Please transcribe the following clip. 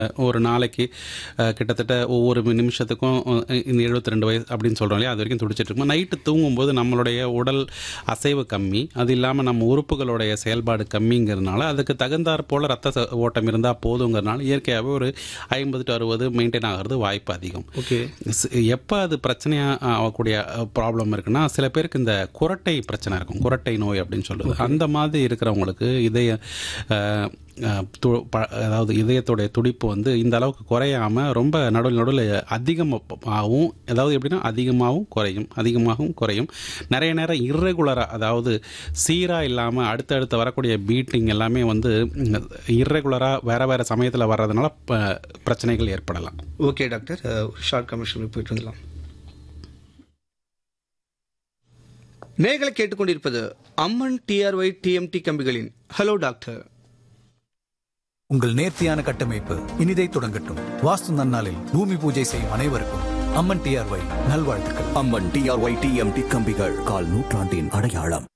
ஒரு நாளைக்கு அஹ், கிட்டத்தட்ட ஒவ்வொரு நிமிஷத்துக்கும் அஹ், இந்த 72 வயசு அப்படின்னு சொல்கிறோம் இல்லையா அது வரைக்கும் துடிச்சிட்டு இருக்கும் நைட்டு தூங்கும்போது நம்மளுடைய உடல் அசைவு கம்மி அது இல்லாமல் நம்ம உறுப்புகளுடைய செயல்பாடு கம்மிங்கிறதுனால அதுக்கு தகுந்தாற் போல் ரத்த ச- ஓட்டம் இருந்தால் போதுங்கிறதுனால இயற்கையாகவே ஒரு ஐம்பது டு அறுபது மெயின்டைன் ஆகிறது வாய்ப்பு அதிகம் ஓகே எப்போ அது பிரச்சனையாக ஆகக்கூடிய ப்ராப்ளம் இருக்குன்னா சில பேருக்கு இந்த குரட்டை பிரச்சனை இருக்கும் குரட்டை நோய் அப்படின்னு சொல்லுது அந்த மாதிரி இருக்கிறவங்களுக்கு இதய அஹ், அஹ், து- ப- அதாவது இதயத்துடைய துடிப்பு வந்து இந்த அளவுக்கு குறையாம ரொம்ப நடுவில் நடுவில் அதிகமாகவும் அதாவது எப்படின்னா அதிகமாகவும் குறையும் அதிகமாகவும் குறையும் நிறைய நேரம் இர்ரெகுலராக அதாவது சீராக இல்லாமல் அடுத்தடுத்து வரக்கூடிய பீட்டிங் எல்லாமே வந்து இர்ரெகுலராக வேற வேற சமயத்தில் வர்றதுனால ப- பிரச்சனைகள் ஏற்படலாம் ஓகே டாக்டர் ஷார்ட் கமர்ஷியல் போயிட்டு வந்துடலாம் நேர்களை கேட்டுக்கொண்டிருப்பது அம்மன் டிஆர்ஒய் டிஎம்டி கம்பிகளின் ஹலோ டாக்டர் உங்கள் நேர்த்தியான கட்டமைப்பு இனிதை தொடங்கட்டும் வாஸ்து நன்னாளில் பூமி பூஜை செய்யும் அனைவருக்கும் அம்மன் டிஆர்ஒய் நல்வாழ்த்துக்கள் அம்மன் டிஆர்ஒய் டிஎம்டி கம்பிகள் கால் நூற்றாண்டின் அடையாளம்